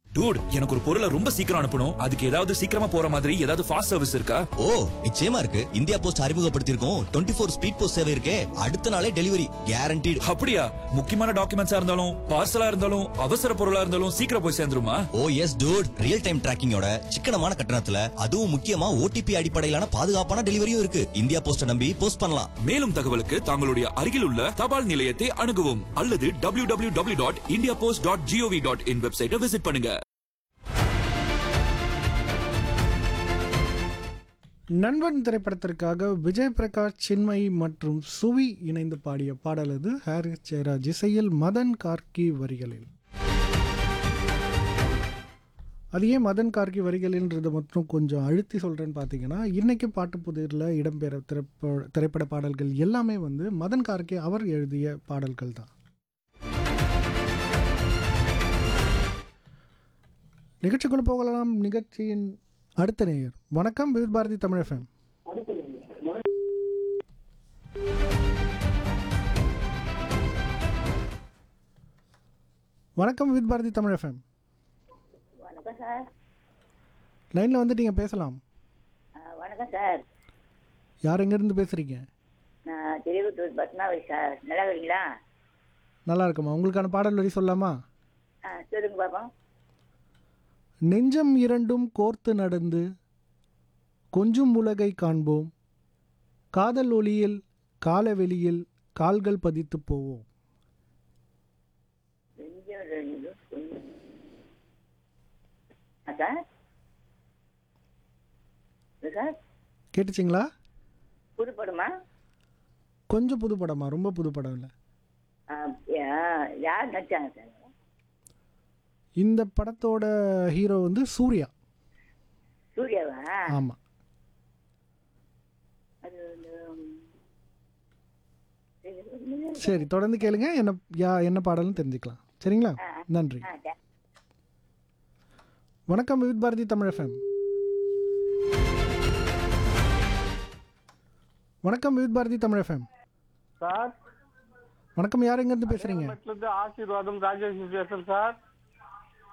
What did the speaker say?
dude எனக்கு ஒரு பொருளை ரொம்ப சீக்கிரம் அனுப்பணும் அதுக்கு ஏதாவது சீக்கிரமா போற மாதிரி ஏதாவது ஃபாஸ்ட் சர்வீஸ் இருக்கா ஓ நிச்சயமா இருக்கு இந்தியா போஸ்ட் அறிமுகப்படுத்தியிருக்கோம் டுவெண்ட்டி ஃபோர் ஸ்பீட் போஸ்ட் சேவை இருக்கே அடுத்த நாளே டெலிவரி கேரண்டீடு அப்படியா முக்கியமான டாக்குமெண்ட்ஸா இருந்தாலும் பார்சலா இருந்தாலும் அவசர பொருளா இருந்தாலும் சீக்கிரம் போய் சேர்ந்துருமா oh yes dude real time டிராக்கிங்கோட சிக்கனமான கட்டணத்துல அதுவும் முக்கியமா ஓடிபி அடிப்படையிலான பாதுகாப்பான டெலிவரியும் இருக்கு இந்தியா போஸ்ட நம்பி போஸ்ட் பண்ணலாம் மேலும் தகவலுக்கு தங்களுடைய அருகில் உள்ள தபால் நிலையத்தை அணுகவும் அல்லது W W W dot India Post dot G O V dot in வெப்சைட்டை விசிட் பண்ணுங்க நண்பன் திரைப்படத்திற்காக விஜய் பிரகாஷ் சின்மயி மற்றும் சுவி இணைந்து பாடிய பாடல் இது ஹாரிஸ் ஜெயராஜ் இசையில் மதன் கார்கி வரிகளில் அது ஏன் மதன் கார்கி வரிகளின்றது மட்டும் கொஞ்சம் அழுத்தி சொல்கிறேன்னு பார்த்தீங்கன்னா இன்றைக்கி பாட்டு புதிரில் இடம்பெற திரைப்ப திரைப்பட பாடல்கள் எல்லாமே வந்து மதன் கார்கி அவர் எழுதிய பாடல்கள் தான் நிகழ்ச்சிக்குள்ள போகலாம் நிகழ்ச்சியின் அடுத்த நேயர் வணக்கம் வித் பாரதி தமிழ் எஃப்எம் வணக்கம் வித் பாரதி தமிழ் எஃப்எம் வணக்கம் சார் லைனில் வந்துட்டீங்க பேசலாம் ஆ, வணக்கம் சார் யார் எங்கேருந்து பேசுகிறீங்க நான் திருவத்தூர் பத்மாவதி சார் நல்லா இருக்கீங்களா நல்லா இருக்குமா உங்களுக்கான பாடல் வரி சொல்லலாமா ஆ சொல்லுங்க பாப்போம் நெஞ்சம் இரண்டும் கோர்த்து நடந்து கொஞ்சம் உலகை காண்போம் காதல் ஒளியில் காலவெளியில் கால்கள் பதித்து போவோம் கொஞ்சம் ரெண்டு கொஞ்சம் ஆ சார் இது சார் கேட்டுச்சிங்களா புது படமா கொஞ்சம் புது படமா ரொம்ப புது படம் இல்லை ஆ, யா- யார் நடிச்சாங்க சார் இந்த படத்தோட ஹீரோ வந்து சூர்யா சூர்யாவா ஆமாம் அது வந்து சரி தொடர்ந்து கேளுங்க என்ன யா என்ன பாடல்னு தெரிஞ்சுக்கலாம் சரிங்களா நன்றி ஆ சார் வணக்கம் வித் பாரதி தமிழ் எஃப்எம் வணக்கம் with Bharathi Tamil F M sir வணக்கம் யார் எங்கேருந்து பேசுகிறீங்க இருந்து ஆசீர்வாதம் ராஜேஷ் பேசுறேன் சார்